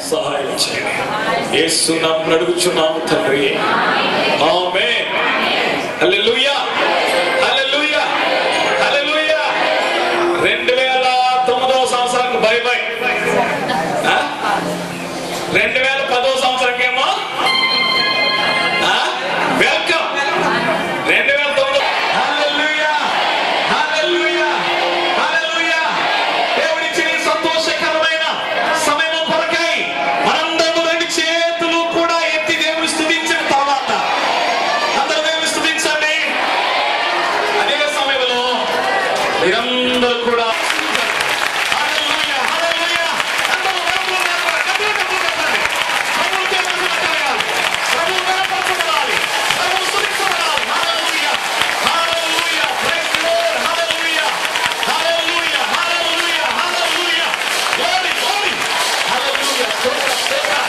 సహాయం చేయండి ఏసునాం అడుగుచున్నాము తండ్రి ఆమె హల్లెలూయా హల్లెలూయా హల్లెలూయా రెండు వేల తొమ్మిదవ సంవత్సరానికి బై బై ఆ? రెండు వేల పదో సంవత్సరంకేమో ఆ? వెల్కమ్ రెండు వేల తొమ్మిది హల్లెలూయా హల్లెలూయా హల్లెలూయా దేవుడిచ్చిన ఈ సంతోషకరమైన సమయం కొరకై మనందరూ రెండు చేతులు కూడా ఎత్తి దేవుని స్తుతించిన తర్వాత అందరూ దేవుని స్తుతించండి అదే సమయంలో మీరందరూ కూడా హల్లెలూయా, హల్లెలూయా. అందరూ ప్రభువు నామమున గట్టిగా డబ్బులు కట్టండి. ప్రభువుకే మహిమ కలగాలి. ప్రభువు కనపరచబడాలి. ప్రభువు స్తుతించబడాలి. హల్లెలూయా, హల్లెలూయా. Praise the Lord. Hallelujah, hallelujah, hallelujah, hallelujah. Glory, glory. హల్లెలూయా. స్తోత్రం, స్తోత్రం.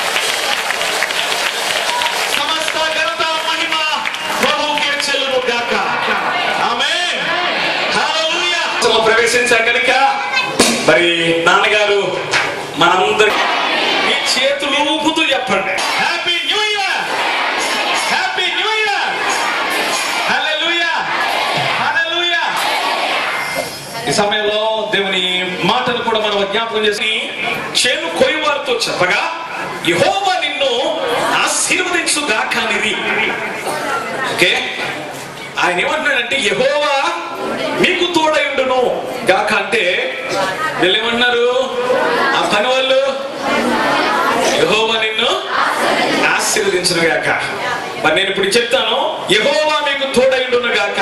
సమస్త ఘనత మహిమ ప్రభువుకే చెల్లును గాక ఆమేన్ హల్లెలూయా అసలు ప్రవేశించాం కనుక మరి నాన్నగారు మనందరి మీ చేతులు ఊపుతూ చెప్పండి happy new year happy new year hallelujah hallelujah ఈ సమయంలో దేవుని మాటలు కూడా మనం జ్ఞాపకం చేసి చేను కొయ్యవారితో చెప్పగా యెహోవా నిన్ను ఆశీర్వదించు గాకనిది ఓకే ఆయన ఏమంటున్నాడంటే యెహోవా మీకు తోడయుండును గాక అంటే వీళ్ళు ఏమంటున్నారు ఆ పని వాళ్ళు యెహోవా నిన్ను ఆశీర్వదించును గాక మరి నేను ఇప్పుడు చెప్తాను యెహోవా మీకు తోడయుండును గాక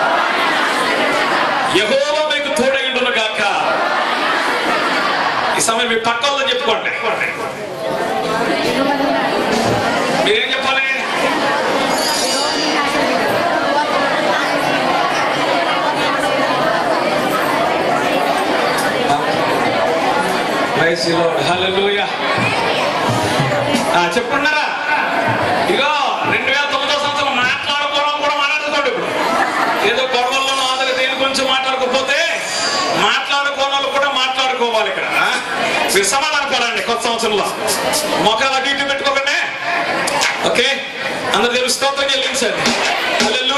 యెహోవా మీకు తోడయుండును గాక ఈ సమయం మీ పక్క వాళ్ళని చెప్పుకోండి మీరేం చెప్పాలి Praise the Lord. Hallelujah. ఆ, చెప్పుకున్నారా ఇగో రెండు వేల తొమ్మిదో సంవత్సరం మాట్లాడుకోవడం కూడా మాట్లాడుకోండి ఇప్పుడు ఏదో గొడవల్లో ఆదరి దేని గురించి మాట్లాడుకోకపోతే మాట్లాడుకోని వాళ్ళు కూడా మాట్లాడుకోవాలి ఇక్కడ ఆ? మీరు సమాధానపడండి కొత్త సంవత్సరంలో మొక్కలు అటు ఇటు పెట్టుకోకండి ఓకే అందరు తెలుసు స్తోత్రం చెల్లించండి హల్లెలూయా